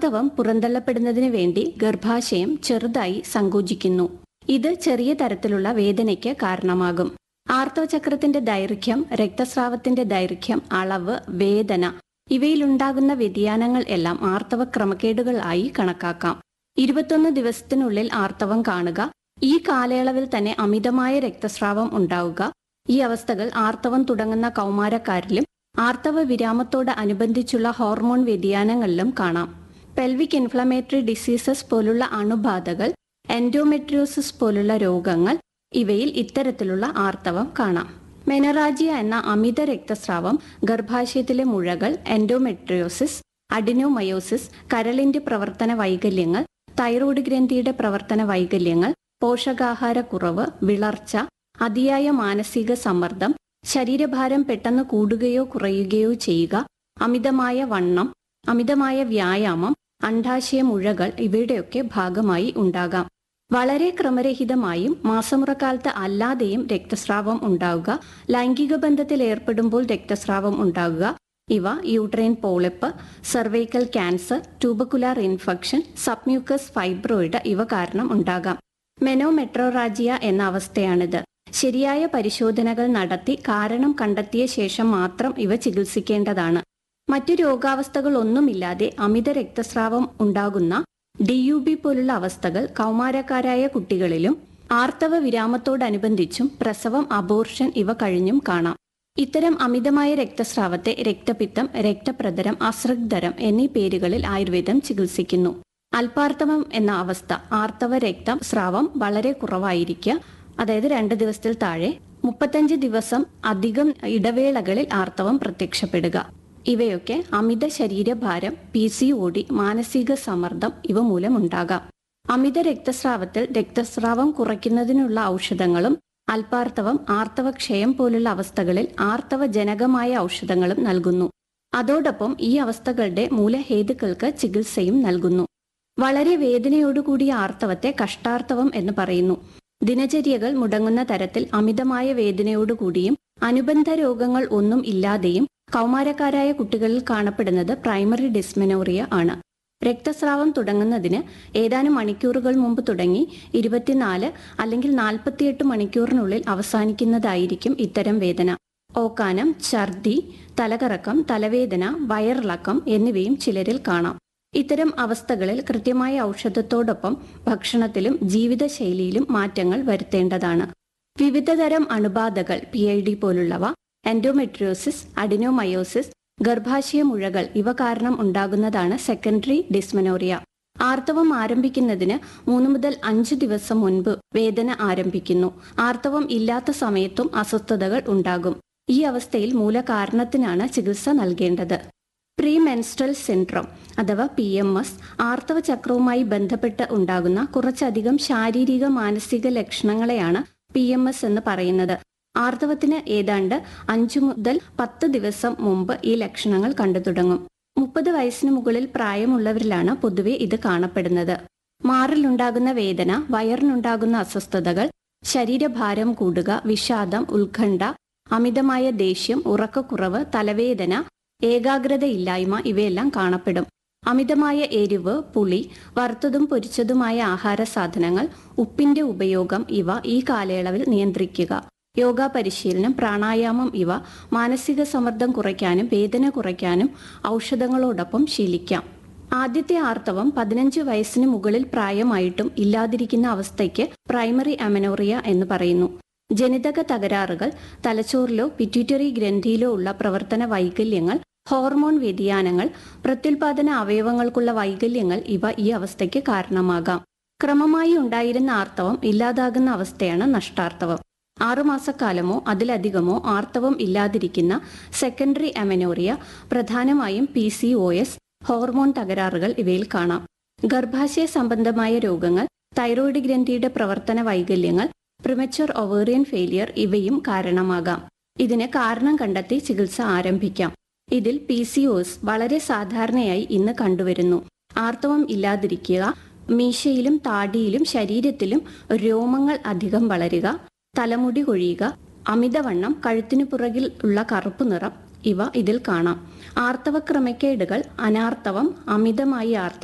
ആർത്തവം പുറന്തള്ളപ്പെടുന്നതിന് വേണ്ടി ഗർഭാശയം ചെറുതായി സങ്കോചിക്കുന്നു ഇത് ചെറിയ തരത്തിലുള്ള വേദനയ്ക്ക് കാരണമാകും ആർത്തവചക്രത്തിന്റെ ദൈർഘ്യം രക്തസ്രാവത്തിന്റെ ദൈർഘ്യം അളവ് വേദന ഇവയിലുണ്ടാകുന്ന വ്യതിയാനങ്ങൾ എല്ലാം ആർത്തവ ക്രമക്കേടുകൾ ആയി കണക്കാക്കാം ഇരുപത്തൊന്ന് ദിവസത്തിനുള്ളിൽ ആർത്തവം കാണുക ഈ കാലയളവിൽ തന്നെ അമിതമായ രക്തസ്രാവം ഉണ്ടാവുക ഈ അവസ്ഥകൾ ആർത്തവം തുടങ്ങുന്ന കൗമാരക്കാരിലും ആർത്തവ വിരാമത്തോട് അനുബന്ധിച്ചുള്ള ഹോർമോൺ വ്യതിയാനങ്ങളിലും കാണാം പെൽവിക് ഇൻഫ്ലമേറ്ററി ഡിസീസസ് പോലുള്ള അണുബാധകൾ എൻഡോമെട്രിയോസിസ് പോലുള്ള രോഗങ്ങൾ ഇവയിൽ ഇത്തരത്തിലുള്ള ആർത്തവം കാണാം മെനറാജിയ എന്ന അമിത രക്തസ്രാവം ഗർഭാശയത്തിലെ മുഴകൾ എൻഡോമെട്രിയോസിസ് അഡിനോമയോസിസ് കരളിന്റെ പ്രവർത്തന വൈകല്യങ്ങൾ തൈറോയ്ഡ് ഗ്രന്ഥിയുടെ പ്രവർത്തന വൈകല്യങ്ങൾ പോഷകാഹാരക്കുറവ് വിളർച്ച അതിയായ മാനസിക സമ്മർദ്ദം ശരീരഭാരം പെട്ടെന്ന് കൂടുകയോ കുറയുകയോ ചെയ്യുക അമിതമായ വണ്ണം അമിതമായ വ്യായാമം അണ്ഡാശയ മുഴകൾ ഇവയുടെയൊക്കെ ഭാഗമായി ഉണ്ടാകാം വളരെ ക്രമരഹിതമായും മാസമുറക്കാലത്ത് അല്ലാതെയും രക്തസ്രാവം ഉണ്ടാവുക ലൈംഗിക ബന്ധത്തിൽ ഏർപ്പെടുമ്പോൾ രക്തസ്രാവം ഉണ്ടാകുക ഇവ uterine polyp cervical cancer tubercular infection submucous fibroid ഇവ കാരണം ഉണ്ടാകാം മെനോമെട്രോറാജിയ എന്ന അവസ്ഥയാണിത് ശരിയായ പരിശോധനകൾ നടത്തി കാരണം കണ്ടെത്തിയ ശേഷം മാത്രം ഇവ ചികിത്സിക്കേണ്ടതാണ് മറ്റു രോഗാവസ്ഥകളൊന്നുമില്ലാതെ അമിത രക്തസ്രാവം ഉണ്ടാകുന്ന ഡി യു ബി പോലുള്ള അവസ്ഥകൾ കൗമാരക്കാരായ കുട്ടികളിലും ആർത്തവ വിരാമത്തോടനുബന്ധിച്ചും പ്രസവം അബോർഷൻ ഇവ കഴിഞ്ഞും കാണാം ഇത്തരം അമിതമായ രക്തസ്രാവത്തെ രക്തപിത്തം രക്തപ്രതരം അശ്രഗ്ധരം എന്നീ പേരുകളിൽ ആയുർവേദം ചികിത്സിക്കുന്നു അല്പാർത്തവം എന്ന അവസ്ഥ ആർത്തവ രക്തം സ്രാവം വളരെ കുറവായിരിക്കുക അതായത് രണ്ട് ദിവസത്തിൽ താഴെ മുപ്പത്തഞ്ച് ദിവസം അധികം ഇടവേളകളിൽ ആർത്തവം പ്രത്യക്ഷപ്പെടുക ഇവയൊക്കെ അമിത ശരീരഭാരം പി സി ഒ ഡി മാനസിക സമ്മർദ്ദം ഇവ മൂലമുണ്ടാകാം അമിത രക്തസ്രാവത്തിൽ രക്തസ്രാവം കുറയ്ക്കുന്നതിനുള്ള ഔഷധങ്ങളും അല്പാർത്തവം ആർത്തവക്ഷയം പോലുള്ള അവസ്ഥകളിൽ ആർത്തവജനകമായ ഔഷധങ്ങളും നൽകുന്നു അതോടൊപ്പം ഈ അവസ്ഥകളുടെ മൂലഹേതുക്കൾക്ക് ചികിത്സയും നൽകുന്നു വളരെ വേദനയോടുകൂടിയ ആർത്തവത്തെ കഷ്ടാർത്തവം എന്ന് പറയുന്നു ദിനചര്യകൾ മുടങ്ങുന്ന തരത്തിൽ അമിതമായ വേദനയോടുകൂടിയും അനുബന്ധ രോഗങ്ങൾ ഒന്നും ഇല്ലാതെയും കൗമാരക്കാരായ കുട്ടികളിൽ കാണപ്പെടുന്നത് പ്രൈമറി ഡിസ്മെനോറിയ ആണ് രക്തസ്രാവം തുടങ്ങുന്നതിന് ഏതാനും മണിക്കൂറുകൾ മുമ്പ് തുടങ്ങി ഇരുപത്തിനാല് അല്ലെങ്കിൽ നാൽപ്പത്തിയെട്ട് മണിക്കൂറിനുള്ളിൽ അവസാനിക്കുന്നതായിരിക്കും ഇത്തരം വേദന ഓക്കാനം ഛർദി തലകറക്കം തലവേദന വയറിളക്കം എന്നിവയും ചിലരിൽ കാണാം ഇത്തരം അവസ്ഥകളിൽ കൃത്യമായ ഔഷധത്തോടൊപ്പം ഭക്ഷണത്തിലും ജീവിതശൈലിയിലും മാറ്റങ്ങൾ വരുത്തേണ്ടതാണ് വിവിധതരം അണുബാധകൾ പി ഐ ഡി പോലുള്ളവ എൻഡോമെട്രിയോസിസ് അഡിനോമയോസിസ് ഗർഭാശയ മുഴകൾ ഇവ കാരണം ഉണ്ടാകുന്നതാണ് സെക്കൻഡറി ഡിസ്മനോറിയ ആർത്തവം ആരംഭിക്കുന്നതിന് മൂന്ന് മുതൽ അഞ്ച് ദിവസം മുൻപ് വേദന ആരംഭിക്കുന്നു ആർത്തവം ഇല്ലാത്ത സമയത്തും അസ്വസ്ഥതകൾ ഉണ്ടാകും ഈ അവസ്ഥയിൽ മൂലകാരണത്തിനാണ് ചികിത്സ നൽകേണ്ടത് പ്രീ മെൻസ്ട്രൽ സിൻഡ്രോം അഥവാ പി എം എസ് ആർത്തവ ചക്രവുമായി ബന്ധപ്പെട്ട് ഉണ്ടാകുന്ന കുറച്ചധികം ശാരീരിക മാനസിക ലക്ഷണങ്ങളെയാണ് പി എം എസ് എന്ന് പറയുന്നത് ആർത്തവത്തിന് ഏതാണ്ട് അഞ്ചു മുതൽ പത്ത് ദിവസം മുമ്പ് ഈ ലക്ഷണങ്ങൾ കണ്ടു തുടങ്ങും മുപ്പത് വയസ്സിന് മുകളിൽ പ്രായമുള്ളവരിലാണ് പൊതുവെ ഇത് കാണപ്പെടുന്നത് മാറിലുണ്ടാകുന്ന വേദന വയറിനുണ്ടാകുന്ന അസ്വസ്ഥതകൾ ശരീരഭാരം കൂടുക വിഷാദം ഉത്കണ്ഠ അമിതമായ ദേഷ്യം ഉറക്കക്കുറവ് തലവേദന ഏകാഗ്രതയില്ലായ്മ ഇവയെല്ലാം കാണപ്പെടും അമിതമായ എരിവ് പുളി വറുത്തതും പൊരിച്ചതുമായ ആഹാര സാധനങ്ങൾ ഉപ്പിന്റെ ഉപയോഗം ഇവ ഈ കാലയളവിൽ നിയന്ത്രിക്കുക യോഗ പരിശീലനം പ്രാണായാമം ഇവ മാനസിക സമ്മർദ്ദം കുറയ്ക്കാനും വേദന കുറയ്ക്കാനും ഔഷധങ്ങളോടൊപ്പം ശീലിക്കാം ആദ്യത്തെ ആർത്തവം പതിനഞ്ച് വയസ്സിന് മുകളിൽ പ്രായമായിട്ടും ഇല്ലാതിരിക്കുന്ന അവസ്ഥയ്ക്ക് പ്രൈമറി അമനോറിയ എന്ന് പറയുന്നു ജനിതക തകരാറുകൾ തലച്ചോറിലോ പിറ്റ്യൂട്ടറി ഗ്രന്ഥിയിലോ ഉള്ള പ്രവർത്തന വൈകല്യങ്ങൾ ഹോർമോൺ വ്യതിയാനങ്ങൾ പ്രത്യുൽപാദന അവയവങ്ങൾക്കുള്ള വൈകല്യങ്ങൾ ഇവ ഈ അവസ്ഥയ്ക്ക് കാരണമാകാം ക്രമമായി ഉണ്ടായിരുന്ന ആർത്തവം ഇല്ലാതാകുന്ന അവസ്ഥയാണ് നഷ്ടാർത്തവം ആറുമാസക്കാലമോ അതിലധികമോ ആർത്തവം ഇല്ലാതിരിക്കുന്ന സെക്കൻഡറി അമനോറിയ പ്രധാനമായും P C O S hormone തകരാറുകൾ ഇവയിൽ കാണാം ഗർഭാശയ സംബന്ധമായ രോഗങ്ങൾ തൈറോയ്ഡ് ഗ്രന്ഥിയുടെ പ്രവർത്തന വൈകല്യങ്ങൾ പ്രിമച്വർ ഒവേറിയൻ ഫെയിലിയർ ഇവയും കാരണമാകാം ഇതിന് കാരണം കണ്ടെത്തി ചികിത്സ ആരംഭിക്കാം ഇതിൽ പി സി ഒസ് വളരെ സാധാരണയായി ഇന്ന് കണ്ടുവരുന്നു ആർത്തവം ഇല്ലാതിരിക്കുക മീശയിലും താടിയിലും ശരീരത്തിലും രോമങ്ങൾ അധികം വളരുക തലമുടി കൊഴിയുക അമിതവണ്ണം കഴുത്തിനു പുറകിൽ ഉള്ള കറുപ്പ് നിറം ഇവ ഇതിൽ കാണാം ആർത്തവ ക്രമക്കേടുകൾ അനാർത്തവം അമിതമായി ആർത്തവം